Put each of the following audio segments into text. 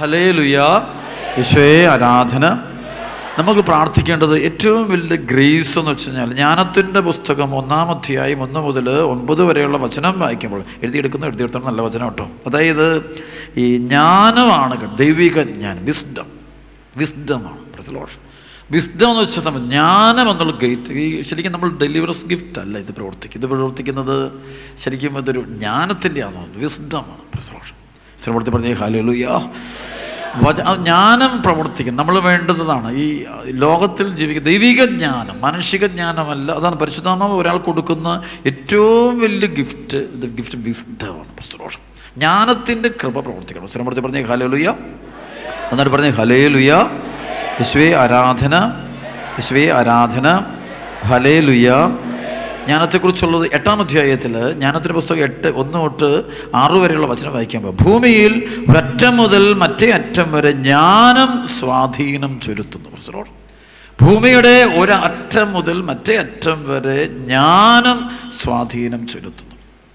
ഹലേ ലുയ യശോയെ ആരാധന നമുക്ക് പ്രാർത്ഥിക്കേണ്ടത് ഏറ്റവും വലിയ ഗ്രേസ് എന്ന് വെച്ച് കഴിഞ്ഞാൽ ജ്ഞാനത്തിൻ്റെ പുസ്തകം ഒന്നാം അധ്യായം ഒന്ന് മുതൽ ഒൻപത് വരെയുള്ള വചനം വായിക്കുമ്പോൾ എഴുതിയെടുക്കുന്ന എഴുതിയെടുത്തോളം നല്ല വചനം കേട്ടോ അതായത് ഈ ജ്ഞാനമാണ് കേട്ടോ, ദൈവിക ജ്ഞാനം വിസ്ഡം വിസ്ഡമാണ് പ്രസലോഷ് വിസ്ഡം എന്ന് വെച്ച സമയം ജ്ഞാനം എന്നുള്ള ഗേറ്റ് ഈ ശരിക്കും നമ്മൾ ഡെലിവറസ് ഗിഫ്റ്റ് അല്ല ഇത് പ്രവർത്തിക്കും ഇത് പ്രവർത്തിക്കുന്നത് ശരിക്കും ഇതൊരു ജ്ഞാനത്തിൻ്റെ ആണ് വിസ്ഡമാണ് പ്രസലോഷ് ശ്രമപ്പെടുത്തി പറഞ്ഞേ ഹാലുയ വച ആ ജ്ഞാനം പ്രവർത്തിക്കും നമ്മൾ വേണ്ടതാണ് ഈ ലോകത്തിൽ ജീവിക്കുന്ന ദൈവിക ജ്ഞാനം മാനുഷിക ജ്ഞാനമല്ല അതാണ് പരിശുദ്ധാത്മാവ് ഒരാൾ കൊടുക്കുന്ന ഏറ്റവും വലിയ ഗിഫ്റ്റ് ഇത് ഗിഫ്റ്റ് വിസ്ഡമാണ് പ്രസ്തോഷം ജ്ഞാനത്തിൻ്റെ കൃപ പ്രവർത്തിക്കണം ശ്രമപ്പെടുത്തി പറഞ്ഞേ ഹാലുയ എന്നിട്ട് പറഞ്ഞേ ഹലേ ലുയ യശ്വേ ആരാധന യശ്വേ ആരാധന ഹലേ ലുയ ജ്ഞാനത്തെക്കുറിച്ചുള്ളത് എട്ടാം അധ്യായത്തിൽ ജ്ഞാനത്തിൻ്റെ പുസ്തകം എട്ട് ഒന്ന് തൊട്ട് ആറ് വരെയുള്ള വചനം വായിക്കുമ്പോൾ ഭൂമിയിൽ ഒരറ്റം മുതൽ മറ്റേ അറ്റം വരെ ജ്ഞാനം സ്വാധീനം ചെലുത്തുന്നു പ്രസറോട് ഭൂമിയുടെ ഒരറ്റം മുതൽ മറ്റേ അറ്റം വരെ ജ്ഞാനം സ്വാധീനം ചെലുത്തുന്നു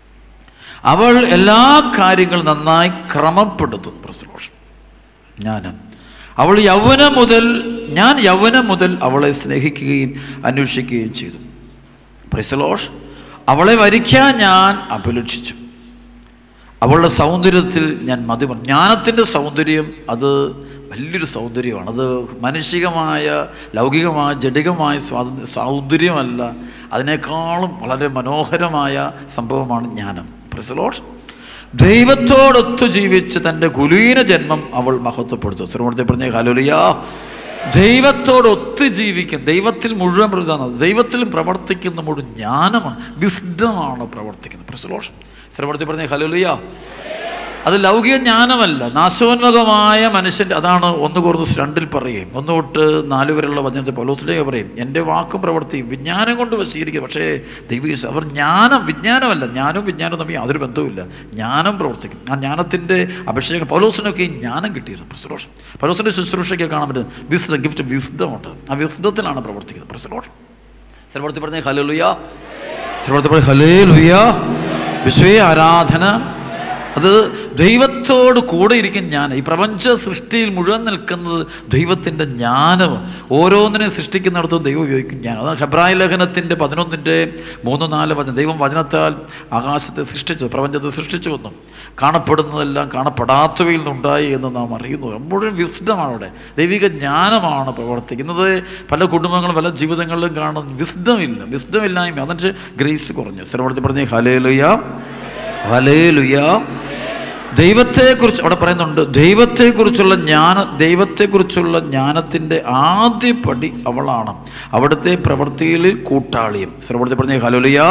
അവൾ എല്ലാ കാര്യങ്ങളും നന്നായി ക്രമപ്പെടുത്തുന്നു പ്രസലോഷം ജ്ഞാനം അവൾ യൗവനം മുതൽ ഞാൻ യൗവനം മുതൽ അവളെ സ്നേഹിക്കുകയും അന്വേഷിക്കുകയും ചെയ്തു പ്രൈസലോഷ് അവളെ വരിക്കാൻ ഞാൻ അപലക്ഷിച്ചു അവളുടെ സൗന്ദര്യത്തിൽ ഞാൻ മതി പറഞ്ഞു ജ്ഞാനത്തിൻ്റെ സൗന്ദര്യം അത് വലിയൊരു സൗന്ദര്യമാണ് അത് മാനുഷികമായ ലൗകികമായ ജഡികമായ സ്വാതന്ത്ര്യ സൗന്ദര്യമല്ല അതിനേക്കാളും വളരെ മനോഹരമായ സംഭവമാണ് ജ്ഞാനം പ്രസലോഷ് ദൈവത്തോടൊത്തു ജീവിച്ച് തൻ്റെ കുലീന ജന്മം അവൾ മഹത്വപ്പെടുത്തു ശ്രമത്തെ പറഞ്ഞ ഹലോലിയാ ദൈവത്തോടൊത്ത് ജീവിക്കും ദൈവത്തിൽ മുഴുവൻ പ്രവൃത്താണ് ദൈവത്തിലും പ്രവർത്തിക്കുന്ന മുഴുവൻ ജ്ഞാനമാണ് വിസ്ഡമാണ് പ്രവർത്തിക്കുന്നത് പ്രസലോഷം ശ്രമത്തെ പറഞ്ഞ ഹലോലിയാ അത് ലൗകിക ജ്ഞാനമല്ല നാശോന്മുഖമായ മനുഷ്യൻ്റെ അതാണ് ഒന്ന് കുറച്ച് രണ്ടിൽ പറയും ഒന്ന് തൊട്ട് നാല് വരെയുള്ള വചനത്തിൽ പൗലോസിലേക്ക് പറയും എൻ്റെ വാക്കും പ്രവർത്തിയും വിജ്ഞാനം കൊണ്ട് വശീകരിക്കും പക്ഷേ ദൈവിക സ- അവർ ജ്ഞാനം വിജ്ഞാനമല്ല ജ്ഞാനവും വിജ്ഞാനവും തമ്മിൽ യാതൊരു ബന്ധവുമില്ല ജ്ഞാനം പ്രവർത്തിക്കും ആ ജ്ഞാനത്തിൻ്റെ അഭിഷേകം പൗലോസിനൊക്കെ ഈ ജ്ഞാനം കിട്ടിയിരുന്നു പ്രസലോഷം പൗലോസിൻ്റെ ശുശ്രൂഷയ്ക്ക് കാണാൻ പറ്റും വിസ്ഡം ഗിഫ്റ്റ് വിസ്ഡമുണ്ട് ആ വിസ്ഡത്തിലാണ് പ്രവർത്തിക്കുന്നത് പ്രസലോഷം സർവർത്തി പറഞ്ഞ ഹലോ ലുയ സർവർത്തി പറഞ്ഞ ഹലേ ലുയ വിശ്വേ ആരാധന അത് ദൈവത്തോട് കൂടെ ഇരിക്കും ജ്ഞാനം ഈ പ്രപഞ്ച സൃഷ്ടിയിൽ മുഴുവൻ നിൽക്കുന്നത് ദൈവത്തിൻ്റെ ജ്ഞാനം ഓരോന്നിനെ സൃഷ്ടിക്കുന്നിടത്തും ദൈവം ഉപയോഗിക്കും ജ്ഞാനം അതാണ് ഹെബ്രായ ലേഖനത്തിൻ്റെ പതിനൊന്നിൻ്റെ മൂന്ന് നാല് വചനം ദൈവം വചനത്താൽ ആകാശത്തെ സൃഷ്ടിച്ചു പ്രപഞ്ചത്തെ സൃഷ്ടിച്ചു എന്നും കാണപ്പെടുന്നതെല്ലാം കാണപ്പെടാത്തവയിൽ നിന്നുണ്ടായി എന്ന് നാം അറിയുന്നു മുഴുവൻ വിസ്ഡമാണ് അവിടെ ദൈവിക ജ്ഞാനമാണ് പ്രവർത്തിക്കുന്നത് പല കുടുംബങ്ങളും പല ജീവിതങ്ങളിലും കാണുന്ന വിസ്ഡമില്ല വിസ്ഡമില്ലായ്മ അതെന്ന് ഗ്രേസ് കുറഞ്ഞു സ്ഥലപ്പെടുത്തി പറഞ്ഞേ ഹലേലുയ ഹലേലുയ ദൈവത്തെക്കുറിച്ച് അവിടെ പറയുന്നുണ്ട് ദൈവത്തെക്കുറിച്ചുള്ള ജ്ഞാന ദൈവത്തെക്കുറിച്ചുള്ള ജ്ഞാനത്തിൻ്റെ ആദ്യ പടി അവളാണ് അവിടുത്തെ പ്രവൃത്തിയിൽ കൂട്ടാളിയും സ്ഥലപ്പെടുത്തി പറഞ്ഞേ ഹലോലുയ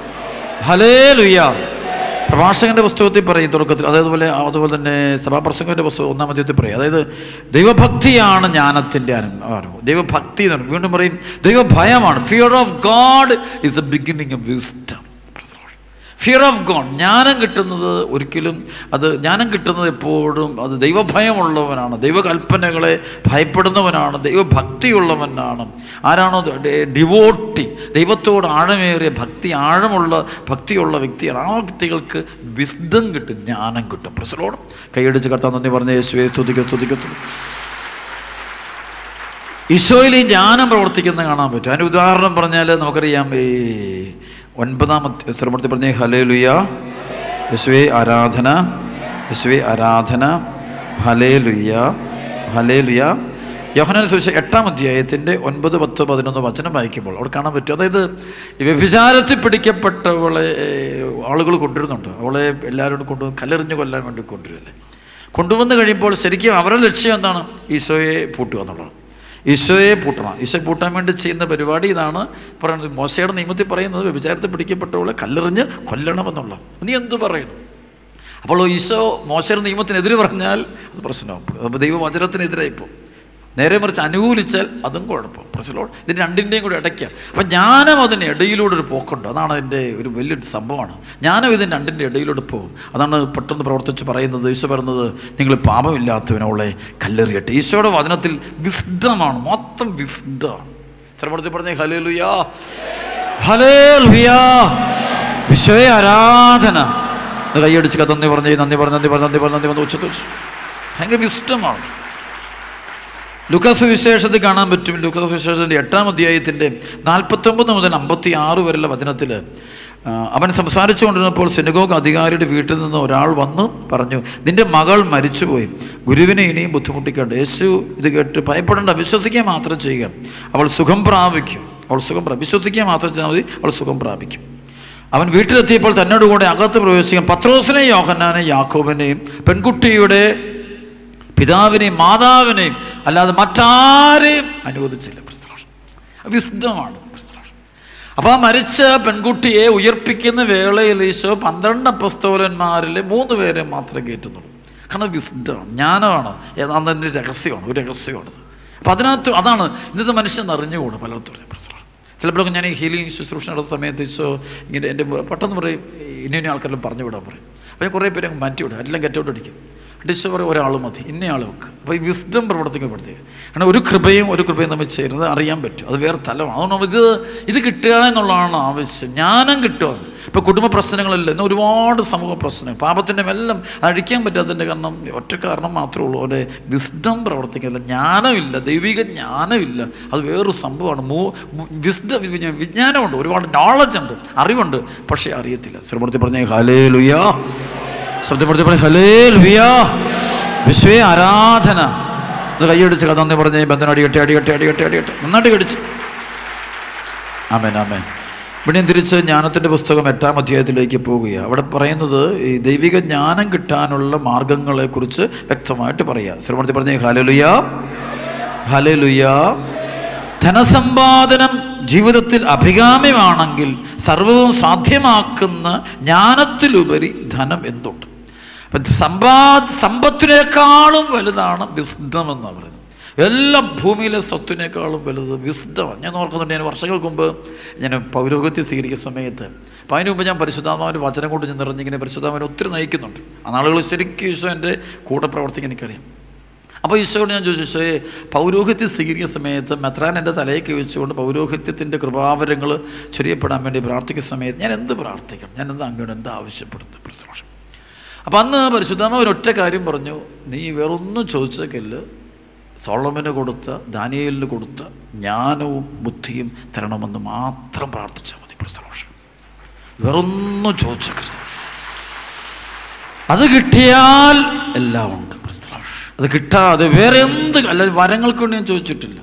ഹലേലുയ പ്രഭാഷകന്റെ പുസ്തകത്തിൽ പറയും തുടക്കത്തിൽ അതേപോലെ അതുപോലെ തന്നെ സഭാപ്രസംഗന്റെ പുസ്തകം ഒന്നാം അധ്യായത്തിൽ പറയും അതായത് ദൈവഭക്തിയാണ് ജ്ഞാനത്തിൻ്റെ ആരംഭം ദൈവഭക്തി എന്ന് പറയും വീണ്ടും പറയും ദൈവഭയമാണ് fear of God is the beginning of wisdom fear of God ജ്ഞാനം കിട്ടുന്നത് ഒരിക്കലും അത് ജ്ഞാനം കിട്ടുന്നത് എപ്പോഴും അത് ദൈവഭയമുള്ളവനാണ് ദൈവകൽപ്പനകളെ ഭയപ്പെടുന്നവനാണ് ദൈവഭക്തിയുള്ളവനാണ് ആരാണോ ഡിവോട്ടി ദൈവത്തോട് ആഴമേറിയ ഭക്തി ആഴമുള്ള ഭക്തിയുള്ള വ്യക്തിയാണ് ആ വ്യക്തികൾക്ക് വിസ്ഡം കിട്ടും ജ്ഞാനം കിട്ടും പ്രസലോടും കൈയടിച്ച് കർത്താൻ നന്ദി പറഞ്ഞ യേശുവെ സ്തുതിക്കുക സ്തുതിക്കുക സ്തുതി ഈശോയിൽ ഈ ജ്ഞാനം പ്രവർത്തിക്കുന്നത് കാണാൻ പറ്റും അതിന് ഉദാഹരണം പറഞ്ഞാൽ നമുക്കറിയാം ഈ ഒൻപതാമത്തെ ശ്രമത്തിൽ പറഞ്ഞ ഹലേ ലുയ യശുവെ ആരാധന യശുവെ ആരാധന ഹലേ ലുയ ഹലേ ലുയ യോഹനാൻ സുവിശേഷം എട്ടാം അധ്യായത്തിൻ്റെ ഒൻപത് പത്ത് പതിനൊന്ന് വചനം വായിക്കുമ്പോൾ അവിടെ കാണാൻ പറ്റും അതായത് ഈ വ്യഭിചാരത്തിൽ പിടിക്കപ്പെട്ടവളെ ആളുകൾ കൊണ്ടുവരുന്നുണ്ട് അവളെ എല്ലാവരോടും കൊണ്ട് കല്ലെറിഞ്ഞ് കൊല്ലാൻ വേണ്ടി കൊണ്ടുവരില്ലേ കൊണ്ടുവന്ന് കഴിയുമ്പോൾ ശരിക്കും അവരുടെ ലക്ഷ്യം എന്താണ് ഈശോയെ പൂട്ടുക എന്നുള്ളതാണ് ഈശോയെ പൂട്ടണം ഈശോ പൂട്ടാൻ വേണ്ടി ചെയ്യുന്ന പരിപാടി ഇതാണ് പറയുന്നത് മോശയുടെ നിയമത്തിൽ പറയുന്നത് വ്യഭിചാരത്തിൽ പിടിക്കപ്പെട്ടവളെ കല്ലെറിഞ്ഞ് കൊല്ലണമെന്നുള്ള നീ എന്ത് പറയുന്നു അപ്പോൾ ഈശോ മോശയുടെ നിയമത്തിനെതിരെ പറഞ്ഞാൽ അത് പ്രശ്നമാകും അപ്പോൾ ദൈവവചനത്തിനെതിരെ ഇപ്പോൾ നേരെ മറിച്ച് അനുകൂലിച്ചാൽ അതും കുഴപ്പം പ്രശ്നമോ ഇതിന് രണ്ടിൻ്റെയും കൂടെ ഇടയ്ക്കുക അപ്പം ജ്ഞാനം അതിന് ഇടയിലൂടെ ഒരു പോക്കുണ്ട് അതാണ് അതിൻ്റെ ഒരു വലിയൊരു സംഭവമാണ് ജ്ഞാനം ഇതിന് രണ്ടിൻ്റെ ഇടയിലൂടെ പോകും അതാണ് പെട്ടെന്ന് പ്രവർത്തിച്ച് പറയുന്നത് ഈശോ പറയുന്നത് നിങ്ങൾ പാപമില്ലാത്തവനോളെ കല്ലെറിയട്ടെ ഈശോയുടെ വചനത്തിൽ വിസ്ഡമാണ് മൊത്തം വിസ്ഡമാണ് ശ്രമത്തിൽ പറഞ്ഞേ ഹലേ ലുയാ ഹലേ ലുയാ വിശ്വയെ ആരാധന ഒന്ന് കൈയടിച്ച് നന്ദി പറഞ്ഞേ നന്ദി പറഞ്ഞ് നന്ദി പറഞ്ഞ് നന്ദി പറഞ്ഞ് നന്ദി പറഞ്ഞ് ഉച്ചത്തിൽ ഭയങ്കര വിഷ്ടമാണ് ലുക്കാസ് വിശേഷത്തിൽ കാണാൻ പറ്റും ലുക്കാസ് വിശേഷത്തിൻ്റെ എട്ടാം അധ്യായത്തിൻ്റെ നാൽപ്പത്തൊമ്പത് മുതൽ അമ്പത്തി ആറ് വരെയുള്ള വചനത്തിൽ ആ, അവൻ സംസാരിച്ചു കൊണ്ടിരുന്നപ്പോൾ സിനഗോഗ് അധികാരിയുടെ വീട്ടിൽ നിന്ന് ഒരാൾ വന്ന് പറഞ്ഞു നിന്റെ മകൾ മരിച്ചുപോയി ഗുരുവിനെ ഇനിയും ബുദ്ധിമുട്ടിക്കേണ്ട യേശു ഇത് കേട്ട് ഭയപ്പെടേണ്ട വിശ്വസിക്കുക മാത്രം ചെയ്യുക അവൾ സുഖം പ്രാപിക്കും അവൾ സുഖം പ്രാ വിശ്വസിക്കുക മാത്രം ചെയ്താൽ മതി അവൾ സുഖം പ്രാപിക്കും അവൻ വീട്ടിലെത്തിയപ്പോൾ തന്നോട് കൂടെ അകത്ത് പ്രവേശിക്കാൻ പത്രോസിനെയും യോഹന്നാനെയും യാക്കോബിനെയും പെൺകുട്ടിയുടെ പിതാവിനെയും മാതാവിനെയും അല്ലാതെ മറ്റാരെയും അനുവദിച്ചില്ല ക്രിസ്തലോഷം വിശുദ്ധമാണ് ക്രിസ്തലോഷം അപ്പോൾ ആ മരിച്ച പെൺകുട്ടിയെ ഉയർപ്പിക്കുന്ന വേളയിൽ ഈശോ പന്ത്രണ്ട് അപ്പസ്തോലന്മാരിൽ മൂന്ന് പേരെ മാത്രമേ കയറ്റുന്നുള്ളൂ കാരണം വിശുദ്ധമാണ് ജ്ഞാനമാണ് ഏതാണ്ട് അതിൻ്റെ രഹസ്യമാണ് ഒരു രഹസ്യമാണത് അപ്പം അതിനകത്ത് അതാണ് ഇന്നത്തെ മനുഷ്യൻ അറിഞ്ഞുകൂടും പലർത്തും പ്രശ്നം ചിലപ്പോഴൊക്കെ ഞാൻ ഈ ഹീലിംഗ് ശുശ്രൂഷ നടത്തുന്ന സമയത്ത് ഈശോ ഇങ്ങനെ എൻ്റെ പെട്ടെന്ന് പറയും ഇന്ന ഇന്ന ആൾക്കാരെല്ലാം പറഞ്ഞു വിടാൻ പറയും അപ്പോൾ ഞാൻ കുറേ പേരെ അങ്ങ് മാറ്റി വിടും എല്ലാം ഗെറ്റൗട്ട് അടിക്കും ഡിഷ് പറയും ഒരാൾ മതി ഇന്നയാൾ വെക്ക് അപ്പോൾ ഈ വിസ്ഡം പ്രവർത്തിക്കപ്പെടുത്തുക കാരണം ഒരു കൃപയും ഒരു കൃപയും തമ്മിൽ ചേരുന്നത് അറിയാൻ പറ്റും അത് വേറെ തലമാണ് അതുകൊണ്ട് ഇത് ഇത് കിട്ടുക എന്നുള്ളതാണ് ആവശ്യം ജ്ഞാനം കിട്ടുക ഇപ്പോൾ കുടുംബ പ്രശ്നങ്ങളില്ല ഇന്ന് ഒരുപാട് സമൂഹ പ്രശ്നങ്ങൾ പാപത്തിൻ്റെ എല്ലാം അഴിക്കാൻ പറ്റാത്തതിൻ്റെ കാരണം ഒറ്റ കാരണം മാത്രമേ ഉള്ളൂ അവരെ വിസ്ഡം പ്രവർത്തിക്കുന്നില്ല ജ്ഞാനമില്ല ദൈവിക ജ്ഞാനമില്ല അത് വേറൊരു സംഭവമാണ് മൂ വിസ്ഡം വിജ്ഞാനമുണ്ട് ഒരുപാട് നോളജ് ഉണ്ട് അറിവുണ്ട് പക്ഷേ അറിയത്തില്ല ശ്രീമൂർത്തി പറഞ്ഞ ഹലേ ലുയാ ശബ്ദപ്പെടുത്തി പറഞ്ഞു ഹലേ ലുയാ വിശ്വേ ആരാധന ഇത് കൈയടിച്ച് കഥ നന്ദി പറഞ്ഞ് ബന്ധനം അടികട്ടെ അടികട്ടെ അടികട്ടെ അടികട്ടെ നന്നായിട്ട് കടിച്ച് ആമേൻ ആമേൻ ഇവിടെയും തിരിച്ച് ജ്ഞാനത്തിൻ്റെ പുസ്തകം എട്ടാം അധ്യായത്തിലേക്ക് പോവുകയാണ് അവിടെ പറയുന്നത് ഈ ദൈവിക ജ്ഞാനം കിട്ടാനുള്ള മാർഗങ്ങളെക്കുറിച്ച് വ്യക്തമായിട്ട് പറയുക ശ്രീമൂർത്തി പറഞ്ഞ ഹലലുയ ഹലലുയ ധനസമ്പാദനം ജീവിതത്തിൽ അഭികാമ്യമാണെങ്കിൽ സർവവും സാധ്യമാക്കുന്ന ജ്ഞാനത്തിലുപരി ധനം എന്തുണ്ട് അപ്പം സമ്പാ സമ്പത്തിനേക്കാളും വലുതാണ് വിസ്ഡം എന്ന് പറയുന്നത് എല്ലാ ഭൂമിയിലെ സ്വത്തിനേക്കാളും വലുത് വിസ്ഡമാണ് ഞാൻ ഓർക്കുന്നുണ്ട് ഞാൻ വർഷങ്ങൾക്ക് മുമ്പ് ഞാൻ പൗരോഹിത്യം സ്വീകരിക്കുന്ന സമയത്ത് അപ്പോൾ അതിന് മുമ്പ് ഞാൻ പരിശുദ്ധാത്മാവിൻ്റെ വചനം കൊണ്ട് ഞാൻ നിറഞ്ഞിങ്ങനെ പരിശുദ്ധാത്മാവിനെ ഒത്തിരി നയിക്കുന്നുണ്ട് ആ നാളുകൾ ശരിക്കും ഈശോ എൻ്റെ കൂടെ പ്രവർത്തിക്കാൻ എനിക്കറിയാം അപ്പോൾ ഈശോയോട് ഞാൻ ചോദിച്ചു ഈശോയെ പൗരോഹിത്യം സ്വീകരിക്കുന്ന സമയത്ത് മെത്രാൻ എൻ്റെ തലയ്ക്ക് വെച്ചുകൊണ്ട് പൗരോഹിത്യത്തിൻ്റെ കൃപാവരങ്ങൾ ചൊരിയപ്പെടാൻ വേണ്ടി പ്രാർത്ഥിക്കുന്ന സമയത്ത് ഞാൻ എന്ത് പ്രാർത്ഥിക്കണം ഞാൻ എന്ത് അങ്ങോട്ട് എന്ത് ആവശ്യപ്പെടുന്നു പ്രശ്നം അപ്പം അന്ന് പരിശുദ്ധാമ ഒരൊറ്റ കാര്യം പറഞ്ഞു നീ വേറൊന്നും ചോദിച്ചേക്കല്ല് സോളമന് കൊടുത്ത ദാനിയേലിന് കൊടുത്ത ജ്ഞാനവും ബുദ്ധിയും തരണമെന്ന് മാത്രം പ്രാർത്ഥിച്ചാൽ മതി പ്രശ്നം വേറൊന്നും ചോദിച്ചേക്കരുത് അത് കിട്ടിയാൽ എല്ലാം ഉണ്ട് പ്രശ്നം അത് കിട്ടാതെ വേറെ എന്ത് അല്ല വരങ്ങൾക്ക് വേണ്ടി ഞാൻ ചോദിച്ചിട്ടില്ല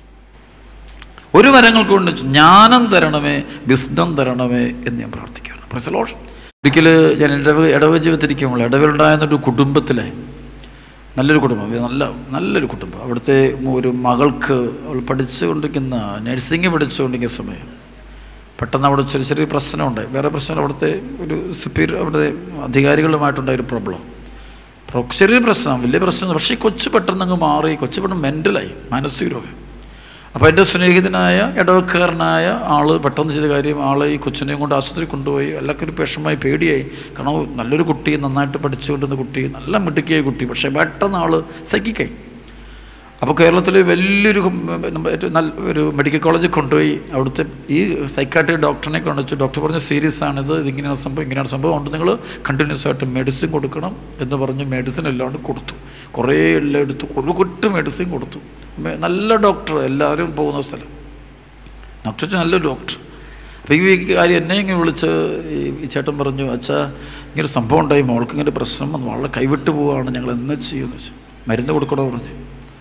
ഒരു വരങ്ങൾക്ക് കൊണ്ട് ജ്ഞാനം തരണമേ വിസ്ഡം തരണമേ എന്ന് ഞാൻ പ്രാർത്ഥിക്കുകയാണ് പ്രസലോഷൻ ഒരിക്കൽ ഞാൻ ഇടവ് ഇടവ ജീവിതത്തിരിക്കുമ്പോൾ ഇടവിലുണ്ടായിരുന്ന ഒരു കുടുംബത്തിലെ നല്ലൊരു കുടുംബം നല്ല നല്ലൊരു കുടുംബം അവിടുത്തെ ഒരു മകൾക്ക് അവൾ പഠിച്ചുകൊണ്ടിരിക്കുന്ന നഴ്സിംഗ് പഠിച്ചുകൊണ്ടിരിക്കുന്ന സമയം പെട്ടെന്ന് അവിടെ ചെറിയ ചെറിയ പ്രശ്നമുണ്ട് വേറെ പ്രശ്നം അവിടുത്തെ ഒരു സുപ്പീരിയർ അവിടുത്തെ അധികാരികളുമായിട്ടുണ്ടായ ഒരു പ്രോബ്ലം ചെറിയ പ്രശ്നം വലിയ പ്രശ്നം പക്ഷേ ഈ കൊച്ചു പെട്ടെന്ന് അങ്ങ് മാറി കൊച്ചു പെട്ടെന്ന് മെൻ്റലായി മാനസിക രോഗം അപ്പോൾ എൻ്റെ സ്നേഹിതനായ ഇടവക്കാരനായ ആൾ പെട്ടെന്ന് ചെയ്ത കാര്യം ആൾ ഈ കൊച്ചിനെയും കൊണ്ട് ആശുപത്രി കൊണ്ടുപോയി എല്ലാവർക്കും ഒരു വിഷമമായി പേടിയായി കാരണം നല്ലൊരു കുട്ടി നന്നായിട്ട് പഠിച്ചുകൊണ്ടിരുന്ന കുട്ടി നല്ല മിടുക്കിയായ കുട്ടി പക്ഷേ പെട്ടെന്ന് ആൾ സൈക്കിക്കായി അപ്പോൾ കേരളത്തിൽ വലിയൊരു ഏറ്റവും നല്ല ഒരു മെഡിക്കൽ കോളേജിൽ കൊണ്ടുപോയി അവിടുത്തെ ഈ സൈക്കാട്രി ഡോക്ടറിനെ കൊണ്ടുവച്ചു ഡോക്ടർ പറഞ്ഞു സീരിയസ് ആണിത് ഇതിങ്ങനെയാണ് സംഭവം ഇങ്ങനെയാണ് സംഭവം അതുകൊണ്ട് നിങ്ങൾ കണ്ടിന്യൂസ് ആയിട്ട് മെഡിസിൻ കൊടുക്കണം എന്ന് പറഞ്ഞ് മെഡിസിൻ എല്ലാണ്ട് കൊടുത്തു കുറേ എല്ലാം എടുത്തു ഒരു കൊട്ട് മെഡിസിൻ കൊടുത്തു നല്ല ഡോക്ടർ എല്ലാവരും പോകുന്ന സ്ഥലം ഡോക്ടർ നല്ല ഡോക്ടർ അപ്പോൾ ഈ കാര്യം എന്നെ ഇങ്ങനെ വിളിച്ച് ഈ ചേട്ടൻ പറഞ്ഞു അച്ഛാ ഇങ്ങനെ സംഭവം ഉണ്ടായി മോൾക്ക് ഇങ്ങനെ പ്രശ്നം വന്നു വളരെ കൈവിട്ട് പോവുകയാണ് ഞങ്ങൾ എന്ന് ചെയ്യുമെന്ന് വെച്ചു മരുന്ന് കൊടുക്കണോ പറഞ്ഞു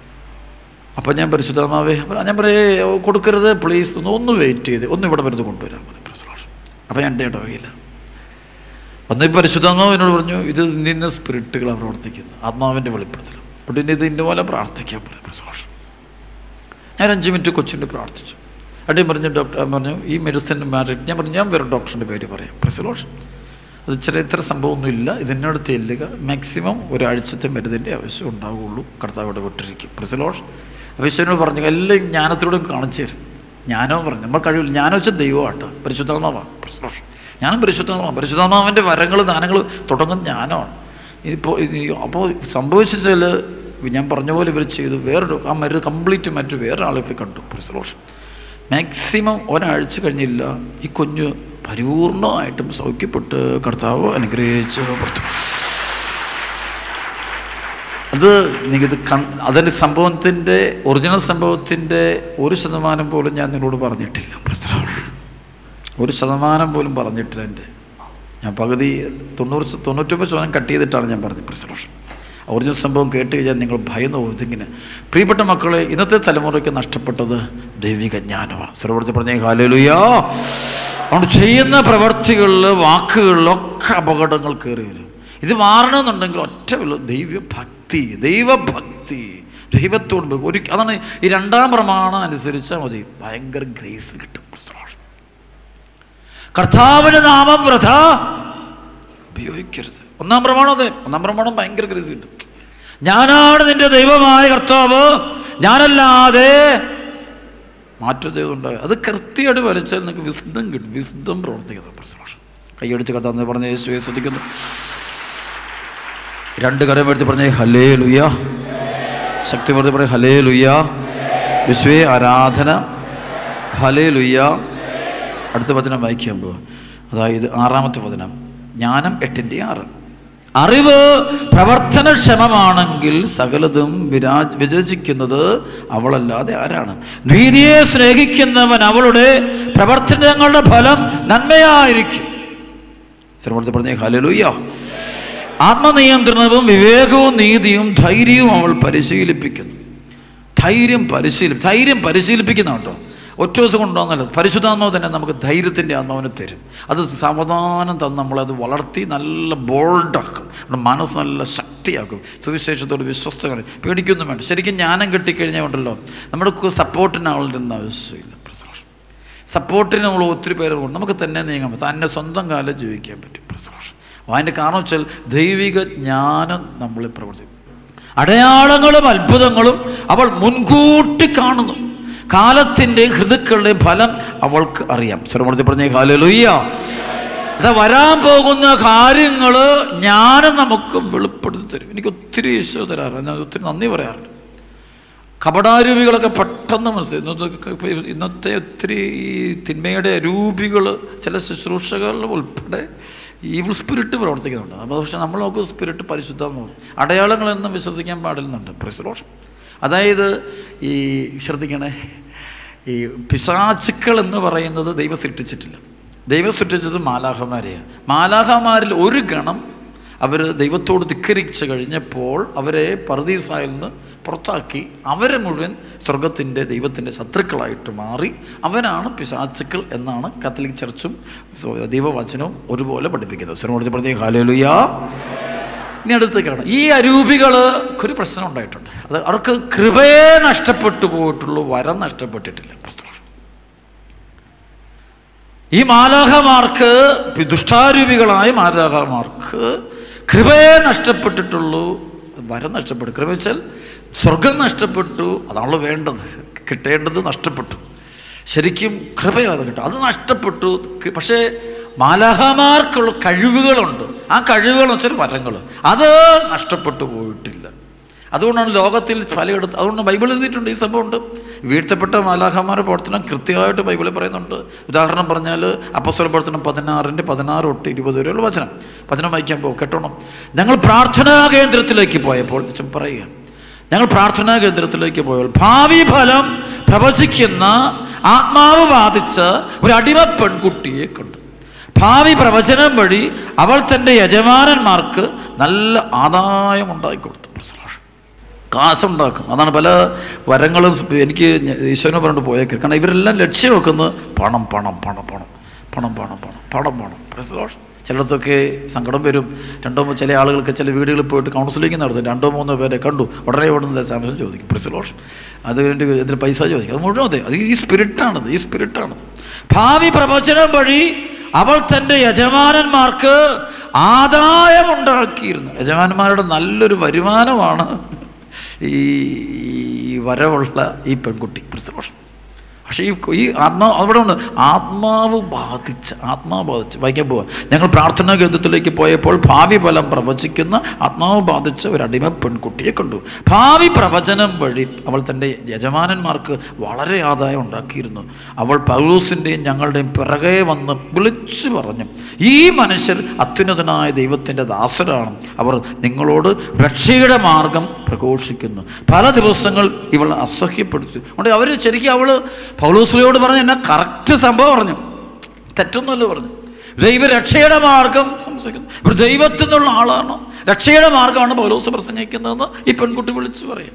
അപ്പോൾ ഞാൻ പരിശുദ്ധമാവേ ഞാൻ പറയേ കൊടുക്കരുത് പ്ലീസ് ഒന്ന് ഒന്ന് വെയിറ്റ് ചെയ്ത് ഒന്ന് ഇവിടെ മരുന്ന് കൊണ്ടുവരാൻ പറഞ്ഞു പ്രസലോഷൻ അപ്പോൾ എൻ്റെ ഇടവകയില്ല അന്ന് ഈ പരിശുദ്ധാത്മാവ് എന്നോട് പറഞ്ഞു ഇത് നിന്ന സ്പിരിറ്റുകളാണ് പ്രവർത്തിക്കുന്നത് ആത്മാവിൻ്റെ വെളിപ്പെടുത്തലും അതുകൊണ്ട് ഇത് ഇന്ന പോലെ പ്രാർത്ഥിക്കാൻ പറയും പ്രസലോഷൻ ഞാൻ അഞ്ച് മിനിറ്റ് കൊച്ചിൻ്റെ പ്രാർത്ഥിച്ചു അവിടെ പറഞ്ഞു ഡോക്ടർ പറഞ്ഞു ഈ മെഡിസിൻ മാറിയിട്ട് ഞാൻ പറഞ്ഞു ഞാൻ വേറെ ഡോക്ടറിൻ്റെ പേര് പറയാം പ്രസലോഷൻ അത് ചെറിയ ഇത്ര സംഭവമൊന്നുമില്ല ഇതിനോട് ചെല്ലുക മാക്സിമം ഒരാഴ്ചത്തെ മരുന്നിൻ്റെ ആവശ്യം ഉണ്ടാവുകയുള്ളൂ കർത്താവിടെ വിട്ടിരിക്കും പ്രസലോഷൻ അപ്പോൾ ഈശ്വരനോട് പറഞ്ഞു എല്ലാം ജ്ഞാനത്തിലൂടെ കാണിച്ചു തരും ജ്ഞാനോ പറഞ്ഞു നമ്മൾ കഴിവില്ല ജ്ഞാനം വെച്ചാൽ ദൈവമാട്ടോ പരിശുദ്ധാത്മാവാണ് പ്രസലോഷൻ ഞാനും പരിശുദ്ധാത്മാവാണ് പരിശുദ്ധാത്മാവിൻ്റെ വരങ്ങൾ ദാനങ്ങൾ തുടങ്ങുന്ന ജ്ഞാനമാണ് ഇപ്പോൾ അപ്പോൾ സംഭവിച്ചാൽ ഞാൻ പറഞ്ഞ പോലെ ഇവർ ചെയ്തു വേറൊരു ആ മരുന്ന് കംപ്ലീറ്റ് മറ്റു വേറൊരാളെ പോയി കണ്ടു പ്രസലോഷൻ മാക്സിമം ഒരാഴ്ച കഴിഞ്ഞില്ല ഈ കുഞ്ഞ് പരിപൂർണമായിട്ടും സൗഖ്യപ്പെട്ട് കർത്താവ് അനുഗ്രഹിച്ച് പുറത്തു അത് നിങ്ങത് കൺ അതിൻ്റെ സംഭവത്തിൻ്റെ ഒറിജിനൽ സംഭവത്തിൻ്റെ ഒരു ശതമാനം പോലും ഞാൻ നിങ്ങളോട് പറഞ്ഞിട്ടില്ല പ്രശ്നം ഒരു ശതമാനം പോലും പറഞ്ഞിട്ടില്ല എൻ്റെ ഞാൻ പകുതി തൊണ്ണൂറ് ശ- തൊണ്ണൂറ്റൊമ്പത് ശതമാനം കട്ട് ചെയ്തിട്ടാണ് ഞാൻ പറഞ്ഞത് പ്രശ്നം ഒറിജിനൽ സംഭവം കേട്ട് കഴിഞ്ഞാൽ നിങ്ങൾ ഭയന്നു പോകും ഇതിങ്ങനെ പ്രിയപ്പെട്ട മക്കളെ ഇന്നത്തെ തലമുറയ്ക്ക് നഷ്ടപ്പെട്ടത് ദൈവിക ജ്ഞാനമാണ് സർവർത്തി പറഞ്ഞ ഹാലലുയാ അതുകൊണ്ട് ചെയ്യുന്ന പ്രവർത്തികളിൽ വാക്കുകളിലൊക്കെ അപകടങ്ങൾ കയറി വരും ഇത് മാറണമെന്നുണ്ടെങ്കിൽ ഒറ്റ ഉള്ളൂ ദൈവഭക്തി ദൈവഭക്തി ദൈവത്തോട് ബഹു- ഒരു അതാണ് ഈ രണ്ടാം പ്രമാണം അനുസരിച്ചാൽ മതി ഭയങ്കര ഗ്രേസ് കിട്ടും പ്രശ്നം കർത്താവിൻ്റെ നാമം വ്രത ഉപയോഗിക്കരുത് ഒന്നാം പ്രമാണം അതെ ഒന്നാം പ്രമാണം ഭയങ്കര ഗ്രേസ് കിട്ടും ഞാനാണ് നിന്റെ ദൈവമായ കർത്താവ് ഞാനല്ലാതെ മാറ്റു ദൈവം ഉണ്ടാകുക അത് കൃത്യമായിട്ട് വരച്ചാൽ നിങ്ങൾക്ക് വിശുദ്ധം കിട്ടും വിശുദ്ധം പ്രവർത്തിക്കുന്നത് പ്രശ്നം കൈയടിച്ച് കർത്താവ് പറഞ്ഞ യേശുവെ ശ്രദ്ധിക്കുന്നു രണ്ട് കരം എടുത്ത് പറഞ്ഞേ ഹലേ ലുയ ശക്തി പറഞ്ഞ് പറയും ഹലേ ലുയ വിശ്വേ ആരാധന ഹലേ ലുയ അടുത്ത വചനം വായിക്കാൻ പോവുക അതായത് ആറാമത്തെ വചനം ജ്ഞാനം എട്ടിൻ്റെ ആറ് അറിവ് പ്രവർത്തനക്ഷമമാണെങ്കിൽ സകലതും വിരാജ് വിരചിക്കുന്നത് അവളല്ലാതെ ആരാണ് നീതിയെ സ്നേഹിക്കുന്നവൻ അവളുടെ പ്രവർത്തനങ്ങളുടെ ഫലം നന്മയായിരിക്കും ശ്രമത്തിൽ പറഞ്ഞേ ഹലലുയ്യ ആത്മനിയന്ത്രണവും വിവേകവും നീതിയും ധൈര്യവും അവൾ പരിശീലിപ്പിക്കുന്നു ധൈര്യം പരിശീലി ധൈര്യം പരിശീലിപ്പിക്കുന്ന കേട്ടോ ഒറ്റ ദിവസം കൊണ്ടുവന്നല്ല പരിശുദ്ധാത്മാവ് തന്നെ നമുക്ക് ധൈര്യത്തിൻ്റെ ആത്മാവിനെ തരും അത് സാവധാനം തന്ന് നമ്മളത് വളർത്തി നല്ല ബോൾഡാക്കും നമ്മുടെ മനസ്സ് നല്ല ശക്തിയാക്കും സുവിശേഷത്തോട് വിശ്വസ്തകൾ പേടിക്കൊന്നും വേണ്ട ശരിക്കും ജ്ഞാനം കിട്ടിക്കഴിഞ്ഞാൽ ഉണ്ടല്ലോ നമ്മുടെ സപ്പോർട്ടിന് ആളുടെ ഒന്നും ആവശ്യമില്ല പ്രസവം സപ്പോർട്ടിന് നമ്മൾ ഒത്തിരി പേര് കൊണ്ട് നമുക്ക് തന്നെ നീങ്ങാൻ പറ്റും തന്നെ സ്വന്തം കാലം ജീവിക്കാൻ പറ്റും പ്രസവം അതിൻ്റെ കാരണം വെച്ചാൽ ദൈവിക ജ്ഞാനം നമ്മളിൽ പ്രവർത്തിക്കും അടയാളങ്ങളും അത്ഭുതങ്ങളും അവൾ മുൻകൂട്ടി കാണുന്നു കാലത്തിൻ്റെ ഹൃദുക്കളുടെ ഫലം അവൾക്ക് അറിയാം സ്വരമൂർത്തി പറഞ്ഞ കാലുയ്യ അതാ വരാൻ പോകുന്ന കാര്യങ്ങൾ ജ്ഞാനം നമുക്ക് വെളിപ്പെടുത്തി തരും എനിക്ക് ഒത്തിരി ഈശോ തരാറുണ്ട് ഞാൻ ഒത്തിരി നന്ദി പറയാറുണ്ട് കപടാരൂപികളൊക്കെ പെട്ടെന്ന് മനസ്സിലായി ഇന്നത്തെ ഇപ്പൊ ഇന്നത്തെ ഒത്തിരി ഈ തിന്മയുടെ രൂപികൾ ചില ശുശ്രൂഷകളിൽ ഉൾപ്പെടെ ഈവിൾ സ്പിരിറ്റ് പ്രവർത്തിക്കുന്നുണ്ട് അപ്പോൾ പക്ഷെ നമ്മൾ നോക്കും സ്പിരിറ്റ് പരിശുദ്ധമാകും അടയാളങ്ങളൊന്നും വിശ്വസിക്കാൻ പാടില്ലെന്നുണ്ട് പ്രസിലോഷം അതായത് ഈ ശ്രദ്ധിക്കണേ ഈ പിശാചുക്കൾ എന്ന് പറയുന്നത് ദൈവം സൃഷ്ടിച്ചിട്ടില്ല ദൈവം സൃഷ്ടിച്ചത് മാലാഹമാരെയാണ് മാലാഹമാരിൽ ഒരു ഗണം അവർ ദൈവത്തോട് ധിക്കരിച്ച് കഴിഞ്ഞപ്പോൾ അവരെ പർദീസായിൽ നിന്ന് പുറത്താക്കി അവരെ മുഴുവൻ സ്വർഗത്തിൻ്റെ ദൈവത്തിൻ്റെ ശത്രുക്കളായിട്ട് മാറി അവനാണ് പിശാച്ചുക്കൾ എന്നാണ് കാത്തലിക് ചർച്ചും സോ- ദൈവവചനവും ഒരുപോലെ പഠിപ്പിക്കുന്നത് സ്വരമൂർത്തി പറഞ്ഞ ഹാലേലുയാ ഇനി അടുത്തേക്കാണ് ഈ അരൂപികൾക്ക് ഒരു പ്രശ്നം ഉണ്ടായിട്ടുണ്ട് അത് അവർക്ക് കൃപയെ നഷ്ടപ്പെട്ടു പോയിട്ടുള്ളൂ വരം നഷ്ടപ്പെട്ടിട്ടില്ല പ്രശ്നം ഈ മാലാഹമാർക്ക് ദുഷ്ടാരൂപികളായ മാലാഹമാർക്ക് കൃപയെ നഷ്ടപ്പെട്ടിട്ടുള്ളൂ വരം നഷ്ടപ്പെട്ടു കൃപ വെച്ചാൽ സ്വർഗം നഷ്ടപ്പെട്ടു അതാണല്ലോ വേണ്ടത് കിട്ടേണ്ടത് നഷ്ടപ്പെട്ടു ശരിക്കും കൃപയാണ് കിട്ടും അത് നഷ്ടപ്പെട്ടു ക- പക്ഷേ മാലാഹമാർക്കുള്ള കഴിവുകളുണ്ട് ആ കഴിവുകൾ എന്ന് വെച്ചാൽ വരങ്ങൾ അത് നഷ്ടപ്പെട്ടു പോയിട്ടില്ല അതുകൊണ്ടാണ് ലോകത്തിൽ പലയിടത്ത് അതുകൊണ്ട് ബൈബിൾ എഴുതിയിട്ടുണ്ട് ഈ സംഭവമുണ്ട് വീഴ്ത്തപ്പെട്ട മാലാഹമാരുടെ പ്രവർത്തനം കൃത്യമായിട്ട് ബൈബിളിൽ പറയുന്നുണ്ട് ഉദാഹരണം പറഞ്ഞാൽ അപ്പസ്വല പ്രവർത്തനം പതിനാറിൻ്റെ പതിനാറ് തൊട്ട് ഇരുപത് വരെയുള്ള വചനം വചനം വായിക്കാൻ പോകും കേട്ടോണം ഞങ്ങൾ പ്രാർത്ഥനാ കേന്ദ്രത്തിലേക്ക് പോയപ്പോൾ ചും പറയുക ഞങ്ങൾ പ്രാർത്ഥനാ കേന്ദ്രത്തിലേക്ക് പോയപ്പോൾ ഭാവി ഫലം പ്രവചിക്കുന്ന ആത്മാവ് ബാധിച്ച ഒരു അടിമ പെൺകുട്ടിയെ കണ്ടു ഭാവി പ്രവചനം വഴി അവൾ തൻ്റെ യജമാനന്മാർക്ക് നല്ല ആദായം ഉണ്ടാക്കി കൊടുത്തു പ്രശ്നം കാശുണ്ടാക്കും അതാണ് പല വരങ്ങളും എനിക്ക് ഈശോനെ പറഞ്ഞിട്ട് പോയേക്കും കാരണം ഇവരെല്ലാം ലക്ഷ്യം വെക്കുന്നത് പണം പണം പണം പണം പണം പണം പണം പണം പണം പ്രസലോഷം ചിലയിടത്തൊക്കെ സങ്കടം വരും രണ്ടോ മൂ- ചില ആളുകൾക്ക് ചില വീടുകളിൽ പോയിട്ട് കൗൺസിലിംഗ് നടത്തും രണ്ടോ മൂന്നോ പേരെ കണ്ടു ഉടനെ ഉടനെ സാംസം ചോദിക്കും പ്രസലോഷം അത് കഴിഞ്ഞിട്ട് എന്തിന് പൈസ ചോദിക്കും അത് മുഴുവൻ അതെ അത് ഈ സ്പിരിറ്റാണത് ഈ സ്പിരിറ്റാണത് ഭാവി പ്രവചനം വഴി അവൾ തൻ്റെ യജമാനന്മാർക്ക് ആദായമുണ്ടാക്കിയിരുന്നു യജമാനന്മാരുടെ നല്ലൊരു വരുമാനമാണ് ഈ ഈ വരവുള്ള ഈ പെൺകുട്ടി പ്രസവം പക്ഷേ ഈ ഈ ആത്മാവ് അവിടെ ഉണ്ട് ആത്മാവ് ബാധിച്ച് ആത്മാവ് ബാധിച്ച് വായിക്കാൻ പോവാ ഞങ്ങൾ പ്രാർത്ഥനാ കേന്ദ്രത്തിലേക്ക് പോയപ്പോൾ ഭാവി ഫലം പ്രവചിക്കുന്ന ആത്മാവ് ബാധിച്ച ഒരു അടിമ പെൺകുട്ടിയെ കണ്ടു ഭാവി പ്രവചനം വഴി അവൾ തൻ്റെ യജമാനന്മാർക്ക് വളരെ ആദായം ഉണ്ടാക്കിയിരുന്നു അവൾ പൗലൂസിൻ്റെയും ഞങ്ങളുടെയും പിറകെ വന്ന് വിളിച്ചു പറഞ്ഞു ഈ മനുഷ്യർ അത്യുന്നതനായ ദൈവത്തിൻ്റെ ദാസരാണ് അവർ നിങ്ങളോട് രക്ഷയുടെ മാർഗം പ്രഘോഷിക്കുന്നു പല ദിവസങ്ങൾ ഇവൾ അസഹ്യപ്പെടുത്തി അതുകൊണ്ട് അവർ ശരിക്കും അവൾ പൗലോസ്ലിയോട് പറഞ്ഞു എന്നെ കറക്റ്റ് സംഭവം പറഞ്ഞു തെറ്റൊന്നുമല്ല പറഞ്ഞു ദൈവരക്ഷയുടെ മാർഗം സംസാരിക്കുന്നു ഇവർ ദൈവത്തിൽ നിന്നുള്ള ആളാണ് രക്ഷയുടെ മാർഗമാണ് പൗലോസ് പ്രസംഗിക്കുന്നതെന്ന് ഈ പെൺകുട്ടി വിളിച്ചു പറയും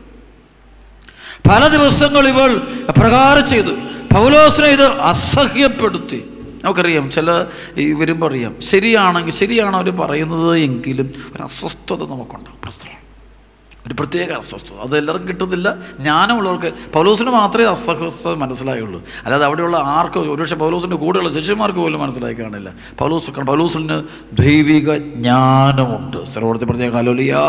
പല ദിവസങ്ങൾ ഇവൾ പ്രകാരം ചെയ്തു പൗലോസിനെ ഇത് അസഹ്യപ്പെടുത്തി നമുക്കറിയാം ചില ഈ വരുമ്പോൾ അറിയാം ശരിയാണെങ്കിൽ ശരിയാണ് അവർ പറയുന്നത് എങ്കിലും ഒരു അസ്വസ്ഥത നമുക്കുണ്ടാകും പ്രശ്നം ഒരു പ്രത്യേക അസ്വസ്ഥത അത് എല്ലാവർക്കും കിട്ടുന്നില്ല ജ്ഞാനമുള്ളവർക്ക് പൗലോസിന് മാത്രമേ അസ്വസ്ഥത മനസ്സിലായുള്ളൂ അല്ലാതെ അവിടെയുള്ള ആർക്കും ഒരുപക്ഷെ പൗലോസിൻ്റെ കൂടെയുള്ള ശിഷ്യന്മാർക്ക് പോലും മനസ്സിലായി കാണില്ല പൗലോസ് പൗലോസിന് ദൈവിക ജ്ഞാനമുണ്ട് സർവോടത്തി പറഞ്ഞ കാലോലിയാ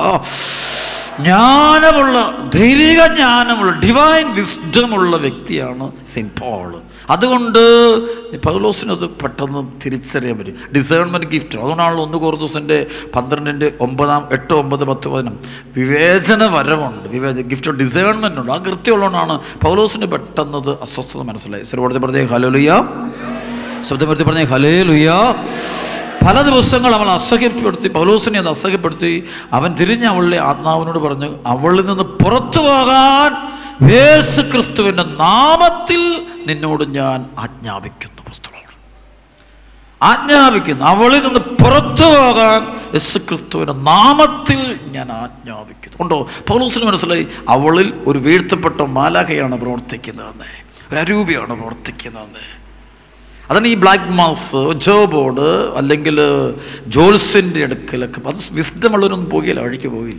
ജ്ഞാനമുള്ള ദൈവിക ജ്ഞാനമുള്ള ഡിവൈൻ വിസ്ഡമുള്ള വ്യക്തിയാണ് സെയിൻറ്റ് പോൾ അതുകൊണ്ട് പൗലോസിനത് പെട്ടെന്ന് തിരിച്ചറിയാൻ പറ്റും ഡിസേൺമെൻറ്റ് ഗിഫ്റ്റ് അതുകൊണ്ടാണല്ലോ ഒന്ന് കോർദൂസിൻ്റെ പന്ത്രണ്ടിൻ്റെ ഒമ്പതാം എട്ട് ഒമ്പത് പത്ത് പതിനും വിവേചന വരവുണ്ട് വിവേചന ഗിഫ്റ്റ് ഓഫ് ഡിസേൺമെൻ്റ് ഉണ്ട് ആ കൃത്യമുള്ളതുകൊണ്ടാണ് പൗലോസിന് പെട്ടെന്നത് അസ്വസ്ഥത മനസ്സിലായി ശ്രീകോടതി പറഞ്ഞേ ഹലോലുയ ശബ്ദമെടുത്ത് പറഞ്ഞേ ഹലേ ലുയ പല ദിവസങ്ങൾ അവൾ അസഹ്യപ്പെടുത്തി പൗലോസിനെ അത് അസഹ്യപ്പെടുത്തി അവൻ തിരിഞ്ഞ് അവളുടെ ആത്മാവിനോട് പറഞ്ഞു അവളിൽ നിന്ന് പുറത്തു പോകാൻ യേശു ക്രിസ്തുവിൻ്റെ നാമത്തിൽ നിന്നോട് ഞാൻ ആജ്ഞാപിക്കുന്നു പുസ്തകോട് ആജ്ഞാപിക്കുന്നു അവളിൽ നിന്ന് പുറത്തു പോകാൻ യേശു ക്രിസ്തുവിൻ്റെ നാമത്തിൽ ഞാൻ ആജ്ഞാപിക്കുന്നു ഉണ്ടോ പൗലോസിന് മനസ്സിലായി അവളിൽ ഒരു വീഴ്ത്തപ്പെട്ട മാലാഖയാണ് പ്രവർത്തിക്കുന്നതെന്ന് ഒരു അരൂപിയാണ് പ്രവർത്തിക്കുന്നതെന്ന് അതാണ് ഈ ബ്ലാക്ക് മാസ് ജോബോർഡ് അല്ലെങ്കിൽ ജോൽസിൻ്റെ അടുക്കലൊക്കെ അത് വിസ്ഡമുള്ളവരൊന്നും പോകില്ല വഴിക്ക് പോകില്ല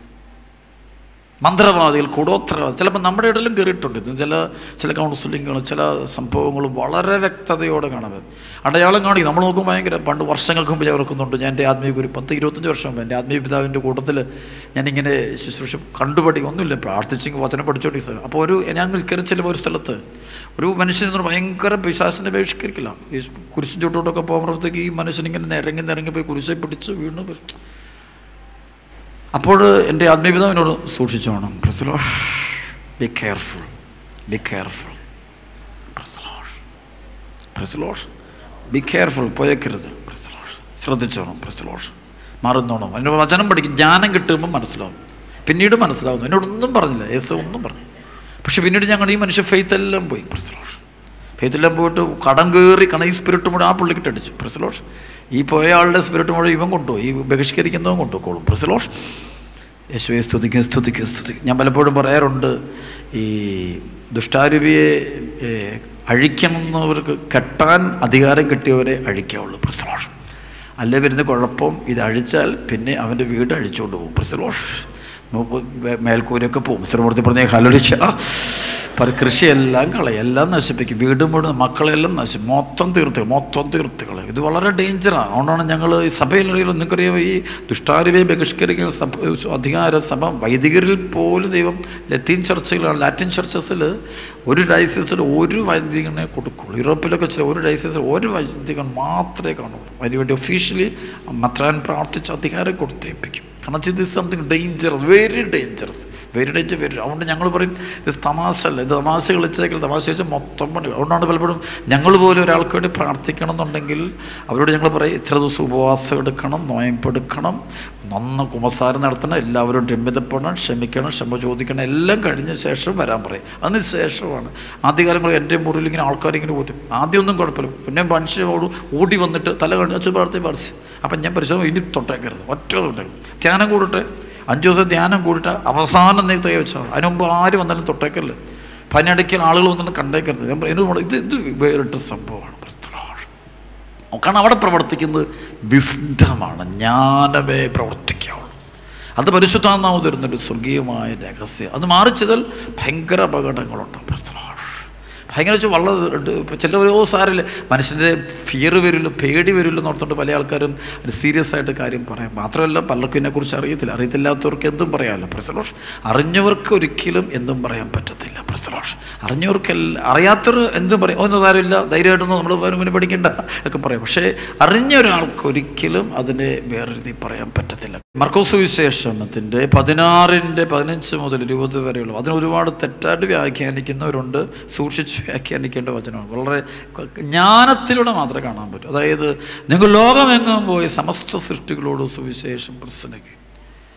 മന്ത്രവാദികൾ കൂടോത്രവാദി ചിലപ്പോൾ നമ്മുടെ ഇടയിലും കയറിയിട്ടുണ്ട് ഇത് ചില ചില കൗൺസിലിങ്ങുകളും ചില സംഭവങ്ങളും വളരെ വ്യക്തതയോടെ കാണാൻ അടയാളം കാണിക്കും നമ്മൾ നോക്കുമ്പോൾ ഭയങ്കര പണ്ട് വർഷങ്ങൾക്ക് മുമ്പ് ഞാൻ ഓർക്കുന്നുണ്ട് ഞാൻ എൻ്റെ ആത്മീയ ഗുരു പത്ത് ഇരുപത്തഞ്ച് വർഷം മുമ്പ് എൻ്റെ ആത്മീയ പിതാവിൻ്റെ കൂട്ടത്തിൽ ഞാനിങ്ങനെ ശുശ്രൂഷ കണ്ടുപടി ഒന്നുമില്ല പ്രാർത്ഥിച്ചെങ്കിൽ വചനം പഠിച്ചോണ്ടി സാർ അപ്പോൾ ഒരു ഞാൻ കയറി ചെല്ലുമ്പോൾ ഒരു സ്ഥലത്ത് ഒരു മനുഷ്യൻ ഭയങ്കര പിശാസിനെ ബഹിഷ്കരിക്കില്ല ഈ കുരിശിൻ ചുട്ടോട്ടൊക്കെ പോകുമ്പോഴത്തേക്ക് ഈ മനുഷ്യൻ ഇങ്ങനെ നിരങ്ങി നിരങ്ങി പോയി കുരിശെ പിടിച്ച് വീണ് അപ്പോൾ എൻ്റെ ആത്മീയപിതാവിനോട് സൂക്ഷിച്ചോണം പ്രസലോ be careful be careful Prasalosh Prasalosh be careful പോയേക്കരുത് പ്രസലോഷ് ശ്രദ്ധിച്ചോണം പ്രസലോഷ് മറന്നോണം അതിൻ്റെ വചനം പഠിക്കും ജ്ഞാനം കിട്ടുമ്പോൾ മനസ്സിലാവും പിന്നീട് മനസ്സിലാവുന്നു എന്നോടൊന്നും പറഞ്ഞില്ല യേസു ഒന്നും പറഞ്ഞു പക്ഷെ പിന്നീട് ഞങ്ങൾ ഈ മനുഷ്യ ഫെയ്ത്ത് എല്ലാം പോയി പ്രസലോഷ് ഫെയ്ത്ത് എല്ലാം പോയിട്ട് കടം കയറി കണ ഈ സ്പിരിറ്റ് കൂടെ ആ പുള്ളിക്കിട്ട് അടിച്ചു പ്രസലോഷ് ഈ പോയ ആളുടെ സ്പിരിറ്റ് മുഴുവൻ ഇവൻ കൊണ്ടുപോയി ഈ ബഹിഷ്കരിക്കുന്നവൻ കൊണ്ടുപോയിക്കോളും പ്രസലോഷ് യേശുവെ സ്തുതിക്കും സ്തുതിക്കും സ്തുതിക്കും ഞാൻ പലപ്പോഴും പറയാറുണ്ട് ഈ ദുഷ്ടാരൂപിയെ അഴിക്കണമെന്നവർക്ക് കെട്ടാൻ അധികാരം കിട്ടിയവരെ അഴിക്കാവുള്ളൂ പ്രസലോഷ് അല്ലേ വരുന്ന കുഴപ്പം ഇത് അഴിച്ചാൽ പിന്നെ അവൻ്റെ വീട് അഴിച്ചുകൊണ്ട് പോകും പ്രസലോഷ് മേൽക്കൂരൊക്കെ പോകും ശ്രമൂർത്തി പറഞ്ഞ ഹലോടിച്ച പല കൃഷിയെല്ലാം കളയും എല്ലാം നശിപ്പിക്കും വീടും വീടും മക്കളെല്ലാം നശിപ്പിക്കും മൊത്തം തീർത്ത് മൊത്തം തീർത്ത് കളയും ഇത് വളരെ ഡേഞ്ചറാണ് അതുകൊണ്ടാണ് ഞങ്ങൾ ഈ സഭയിലറിയാലോ നിങ്ങൾക്കറിയാമോ ഈ ദുഷ്ടാരുവയെ ബഹിഷ്കരിക്കുന്ന സഭ അധികാര സഭ വൈദികരിൽ പോലും ദൈവം ലത്തീൻ ചർച്ചകളാണ് ലാറ്റിൻ ചർച്ചസിൽ ഒരു ഡൈസിസിൽ ഒരു വൈദികനെ കൊടുക്കുള്ളൂ യൂറോപ്പിലൊക്കെ ചില ഒരു ഡൈസിസിൽ ഒരു വൈദികൻ മാത്രമേ കാണുള്ളൂ അതിന് വേണ്ടി ഒഫീഷ്യലി മത്രാൻ പ്രാർത്ഥിച്ച് അധികാരം കൊടുത്തേൽപ്പിക്കും കാരണം ഇത് something dangerous very dangerous very danger very അതുകൊണ്ട് ഞങ്ങൾ പറയും ഇത് തമാശ അല്ല ഇത് തമാശ കളിച്ചേക്കൽ തമാശ കളിച്ചാൽ മൊത്തം പണി അതുകൊണ്ടാണ് പലപ്പോഴും ഞങ്ങൾ പോലും ഒരാൾക്ക് വേണ്ടി പ്രാർത്ഥിക്കണം എന്നുണ്ടെങ്കിൽ അവരോട് ഞങ്ങൾ പറയും ഇത്ര ദിവസം ഉപവാസം എടുക്കണം നോയമ്പെടുക്കണം നന്ന കുമസാരം നടത്തണം എല്ലാവരും രമ്യതപ്പെടണം ക്ഷമിക്കണം ക്ഷമ ചോദിക്കണം എല്ലാം കഴിഞ്ഞ ശേഷം വരാൻ പറയും അതിന് ശേഷമാണ് ആദ്യകാലങ്ങളിൽ എൻ്റെ മുറിയിൽ ഇങ്ങനെ ആൾക്കാരിങ്ങനെ പോറ്റും ആദ്യമൊന്നും കുഴപ്പമില്ല പിന്നെ മനുഷ്യരോട് ഓടി വന്നിട്ട് തല കണിച്ച് പ്രാർത്ഥി പഠിച്ച് അപ്പം ഞാൻ പരിശോധന ഇനി തൊട്ടേക്കരുത് ഒറ്റ തൊട്ടേക്കരുത് ധ്യാനം കൂടട്ടെ അഞ്ച് ദിവസം ധ്യാനം കൂടിയിട്ട് അവസാനം നീ തൈ വെച്ചാൽ അതിന് മുമ്പ് ആര് വന്നാലും തൊട്ടേക്കല്ലേ പനിയടയ്ക്കൽ ആളുകൾ വന്നിട്ട് കണ്ടേക്കരുത് ഞാൻ എന്നോട് ഇത് ഇത് വേറിട്ട സംഭവമാണ് കാരണം അവിടെ പ്രവർത്തിക്കുന്നത് വിസ്ഡമാണ് ജ്ഞാനമേ പ്രവർത്തിക്കാവുള്ളൂ അത് പരിശുദ്ധാന്നാവ് തരുന്നൊരു സ്വർഗീയമായ രഹസ്യം അത് മാറിച്ചതിൽ ഭയങ്കര അപകടങ്ങളുണ്ട് പ്രസ്തലാണ് ഭയങ്കര വെച്ചാൽ വളരെ ചില ഓരോ സാറിൽ മനുഷ്യൻ്റെ ഫിയർ വരില്ല പേടി വരില്ല എന്ന് ഓർത്തുകൊണ്ട് പല ആൾക്കാരും ഒരു സീരിയസ് ആയിട്ട് കാര്യം പറയാം മാത്രമല്ല പലർക്കും ഇതിനെക്കുറിച്ച് അറിയത്തില്ല അറിയത്തില്ലാത്തവർക്ക് എന്തും പറയാമല്ലോ പ്രസലോഷ് അറിഞ്ഞവർക്ക് ഒരിക്കലും എന്തും പറയാൻ പറ്റത്തില്ല പ്രസലോഷ് അറിഞ്ഞവർക്ക് അറിയാത്തവർ എന്തും പറയും ഒന്നും സാരമില്ല ധൈര്യമായിട്ടൊന്നും നമ്മൾ മുന്നേ പഠിക്കേണ്ട ഒക്കെ പറയാം പക്ഷേ അറിഞ്ഞ ഒരാൾക്ക് ഒരിക്കലും അതിനെ വേറെ രീതിയിൽ പറയാൻ പറ്റത്തില്ല മർക്കോസ് വിശേഷണത്തിൻ്റെ പതിനാറിൻ്റെ പതിനഞ്ച് മുതൽ ഇരുപത് വരെയുള്ള അതിന് ഒരുപാട് തെറ്റായിട്ട് വ്യാഖ്യാനിക്കുന്നവരുണ്ട് സൂക്ഷിച്ച് വ്യാഖ്യാനിക്കേണ്ട വചനമാണ് വളരെ ജ്ഞാനത്തിലൂടെ മാത്രമേ കാണാൻ പറ്റൂ അതായത് നിങ്ങൾ ലോകമെങ്ങും പോയി സമസ്ത സൃഷ്ടികളോട് സുവിശേഷം പ്രസംഗിക്കും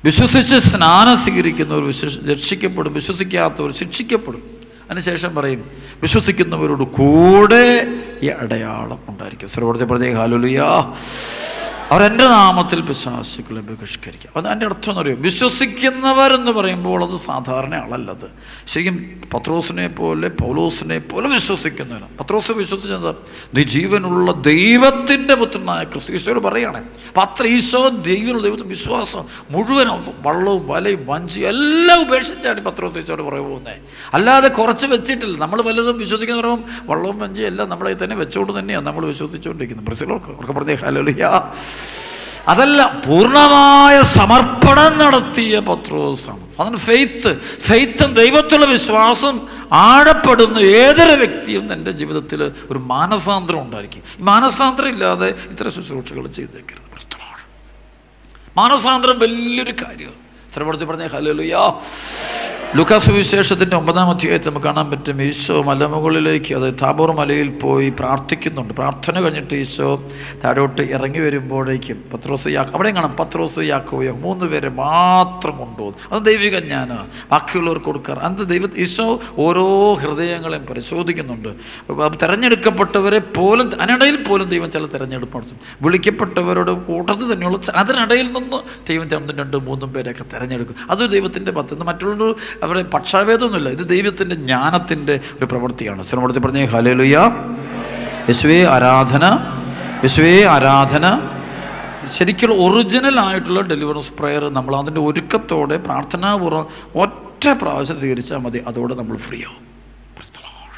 വിശ്വസിച്ച് സ്നാനം സ്വീകരിക്കുന്നവർ വിശ്വ രക്ഷിക്കപ്പെടും വിശ്വസിക്കാത്തവർ ശിക്ഷിക്കപ്പെടും അതിനുശേഷം പറയും വിശ്വസിക്കുന്നവരോട് കൂടെ ഈ അടയാളം ഉണ്ടായിരിക്കും സർവോടത്തെ പ്രത്യേക ഹാലുലിയാ അവരെൻ്റെ നാമത്തിൽ പിശാസുക്കളെ ബഹിഷ്കരിക്കുക അത് എൻ്റെ അർത്ഥം എന്ന് പറയും വിശ്വസിക്കുന്നവരെന്ന് പറയുമ്പോൾ അത് സാധാരണ ആളല്ലത് ശരിക്കും പത്രോസിനെ പോലെ പൗലോസിനെ പോലെ വിശ്വസിക്കുന്നവന് പത്രോസ് വിശ്വസിച്ചത് നീ ജീവനുള്ള ദൈവത്തിൻ്റെ പുത്രനായ ക്രിസ്തു ഈശോയോട് പറയുകയാണ് അപ്പം അത്ര ഈശോ ദൈവനുള്ള ദൈവത്തിന് വിശ്വാസം മുഴുവനും വള്ളവും വലയും വഞ്ചിയും എല്ലാം ഉപേക്ഷിച്ചാണ് ഈ പത്രോസ് ഈശോയോട് പുറകെ പോകുന്നത് അല്ലാതെ കുറച്ച് വെച്ചിട്ടില്ല നമ്മൾ പലതും വിശ്വസിക്കുന്ന പറയുമ്പോൾ വള്ളവും വഞ്ചിയും എല്ലാം നമ്മളെ തന്നെ വെച്ചുകൊണ്ട് തന്നെയാണ് നമ്മൾ വിശ്വസിച്ചുകൊണ്ടിരിക്കുന്നത് ബ്രസീലൊക്കെ അവർക്ക് പറഞ്ഞ ഹലോലിയ അതല്ല പൂർണ്ണമായ സമർപ്പണം നടത്തിയ പത്രോസാണ് അതിന് ഫെയ്ത്ത് ഫെയ്ത്തും ദൈവത്തിലുള്ള വിശ്വാസം ആഴപ്പെടുന്ന ഏതൊരു വ്യക്തിയും എൻ്റെ ജീവിതത്തിൽ ഒരു മാനസാന്തരം ഉണ്ടായിരിക്കും ഈ മാനസാന്തരം ഇല്ലാതെ ഇത്തരം ശുശ്രൂഷകൾ ചെയ്തേക്കരുത് ക്രിസ്തുവാണ് മാനസാന്തരം വലിയൊരു കാര്യമാണ് ശ്രവണത്തിൽ പറഞ്ഞ ഹലോലുയാ ലുക്കാസ് വിശേഷത്തിൻ്റെ ഒമ്പതാം അധ്യായത്തിൽ നമുക്ക് കാണാൻ പറ്റും ഈശോ മലമുകളിലേക്ക് അത് താബോർ മലയിൽ പോയി പ്രാർത്ഥിക്കുന്നുണ്ട് പ്രാർത്ഥന കഴിഞ്ഞിട്ട് ഈശോ താഴോട്ട് ഇറങ്ങി വരുമ്പോഴേക്കും പത്രോസ് യാ അവിടെയും കാണാം പത്രോസ് യാക്കോയോ മൂന്ന് പേരെ മാത്രം കൊണ്ടുപോകും അത് ദൈവിക ജ്ഞാനമാണ് ബാക്കിയുള്ളവർക്ക് കൊടുക്കാറ് അത് ദൈവ ഈശോ ഓരോ ഹൃദയങ്ങളെയും പരിശോധിക്കുന്നുണ്ട് അപ്പം തിരഞ്ഞെടുക്കപ്പെട്ടവരെ പോലും അതിനിടയിൽ പോലും ദൈവം ചില തിരഞ്ഞെടുപ്പ് നടത്തും വിളിക്കപ്പെട്ടവരുടെ കൂട്ടത്തിൽ തന്നെയുള്ള ച- അതിനിടയിൽ നിന്ന് ദൈവം രണ്ടും രണ്ടും മൂന്നും പേരെയൊക്കെ തിരഞ്ഞെടുക്കും അത് ദൈവത്തിൻ്റെ പത്ത് മറ്റുള്ളൊരു അവരുടെ പക്ഷാഭേദമൊന്നുമില്ല ഇത് ദൈവത്തിൻ്റെ ജ്ഞാനത്തിൻ്റെ ഒരു പ്രവൃത്തിയാണ് ശ്രമത്തിൽ പറഞ്ഞേ ഹലേലുയ യേശുവേ ആരാധന യേശുവേ ആരാധന ശരിക്കും ഒറിജിനൽ ആയിട്ടുള്ള ഡെലിവറൻസ് പ്രെയർ നമ്മൾ അതിൻ്റെ ഒരുക്കത്തോടെ പ്രാർത്ഥനാപൂർവ്വം ഒറ്റ പ്രാവശ്യം സ്വീകരിച്ചാൽ മതി അതോടെ നമ്മൾ ഫ്രീ ആവും Praise the Lord.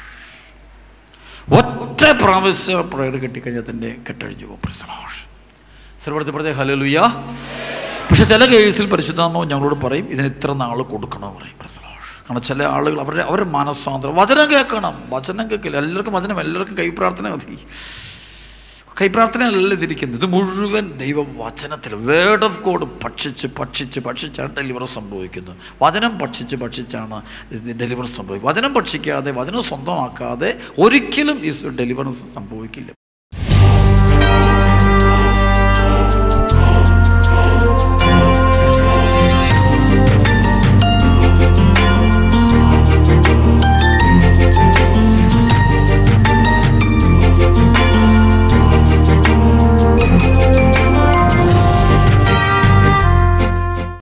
ഒറ്റ പ്രാവശ്യം പ്രയർ കിട്ടിക്കഴിഞ്ഞാൽ തന്നെ കെട്ടഴിഞ്ഞു പോകും പ്രസലോഷ് സർവടത്തിൽ പറഞ്ഞ ഹലലുയ പക്ഷെ ചില കേസിൽ പരിശുദ്ധാത്മാവ് ഞങ്ങളോട് പറയും ഇതിന് ഇത്ര നാൾ കൊടുക്കണം പറയും പ്രസലോഷ് കാരണം ചില ആളുകൾ അവരുടെ അവരുടെ മനസ്സാന്തരം വചനം കേൾക്കണം വചനം കേൾക്കില്ല എല്ലാവർക്കും വചനം എല്ലാവർക്കും കൈപ്രാർത്ഥന മതി കൈപ്രാർത്ഥനയല്ല ഇതിരിക്കുന്നത് ഇത് മുഴുവൻ ദൈവ വചനത്തിൽ വേർഡ് ഓഫ് ഗോഡ് ഭക്ഷിച്ച് ഭക്ഷിച്ച് ഭക്ഷിച്ചാണ് ഡെലിവർ സംഭവിക്കുന്നത് വചനം ഭക്ഷിച്ച് ഭക്ഷിച്ചാണ് ഇത് ഡെലിവർ സംഭവിക്കുന്നത് വചനം ഭക്ഷിക്കാതെ വചനം സ്വന്തമാക്കാതെ ഒരിക്കലും ഈ ഡെലിവറൻസ് സംഭവിക്കില്ല